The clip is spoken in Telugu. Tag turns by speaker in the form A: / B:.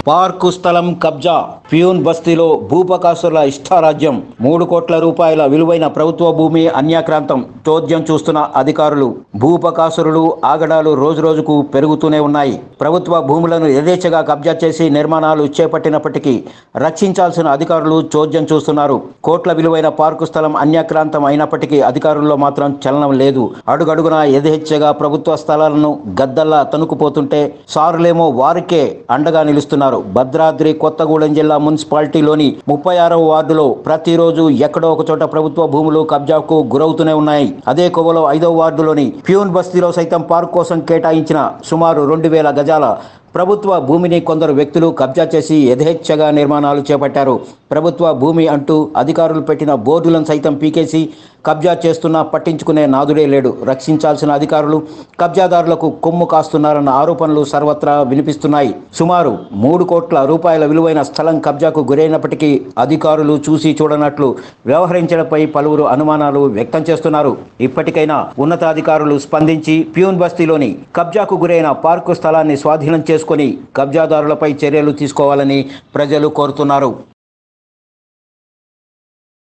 A: పార్కు స్థలం కబ్జా ప్యూన్ బస్తీలో భూపకాసుల ఇష్టారాజ్యం మూడు కోట్ల రూపాయల విలువైన ప్రభుత్వ భూమి అన్యాక్రాంతం చోద్యం చూస్తున్న అధికారులు భూపకాసురులు ఆగడాలు రోజురోజుకు పెరుగుతూనే ఉన్నాయి ప్రభుత్వ భూములను యథేచ్ఛగా కబ్జా చేసి నిర్మాణాలు చేపట్టినప్పటికీ రక్షించాల్సిన అధికారులు చోద్యం చూస్తున్నారు కోట్ల విలువైన పార్కు స్థలం అన్యాక్రాంతం అయినప్పటికీ అధికారుల్లో మాత్రం చలనం లేదు అడుగడుగునా యథేచ్ఛగా ప్రభుత్వ స్థలాలను గద్దల్లా తనుకుపోతుంటే సారులేమో వారికే అండగా నిలుస్తున్నారు భద్రాద్రి కొత్తగూడెం జిల్లా మున్సిపాలిటీలోని ముప్పై ఆరవ వార్డులో ప్రతిరోజు ఎక్కడో ఒక చోట ప్రభుత్వ భూములు కబ్జాకు గురవుతూనే ఉన్నాయి అదే కోవలో ఐదవ వార్డులోని ప్యూన్ బస్తీలో సైతం పార్క్ కోసం కేటాయించిన సుమారు రెండు వేల గజాల ప్రభుత్వ భూమిని కొందరు వ్యక్తులు కబ్జా చేసి యథేచ్ఛగా నిర్మాణాలు చేపట్టారు ప్రభుత్వ భూమి అంటూ అధికారులు పెట్టిన బోర్డులను సైతం పీకేసి కబ్జా చేస్తున్నా పట్టించుకునే నాదుడే లేడు రక్షించాల్సిన అధికారులు కబ్జాదారులకు కొమ్ము కాస్తున్నారన్న ఆరోపణలు సర్వత్రా వినిపిస్తున్నాయి సుమారు మూడు కోట్ల రూపాయల విలువైన స్థలం కబ్జాకు గురైనప్పటికీ అధికారులు చూసి చూడనట్లు వ్యవహరించడంపై పలువురు అనుమానాలు వ్యక్తం చేస్తున్నారు ఇప్పటికైనా ఉన్నతాధికారులు స్పందించి ప్యూన్ బస్తీలోని కబ్జాకు గురైన పార్కు స్థలాన్ని స్వాధీనం చేసుకొని కబ్జాదారులపై చర్యలు తీసుకోవాలని ప్రజలు కోరుతున్నారు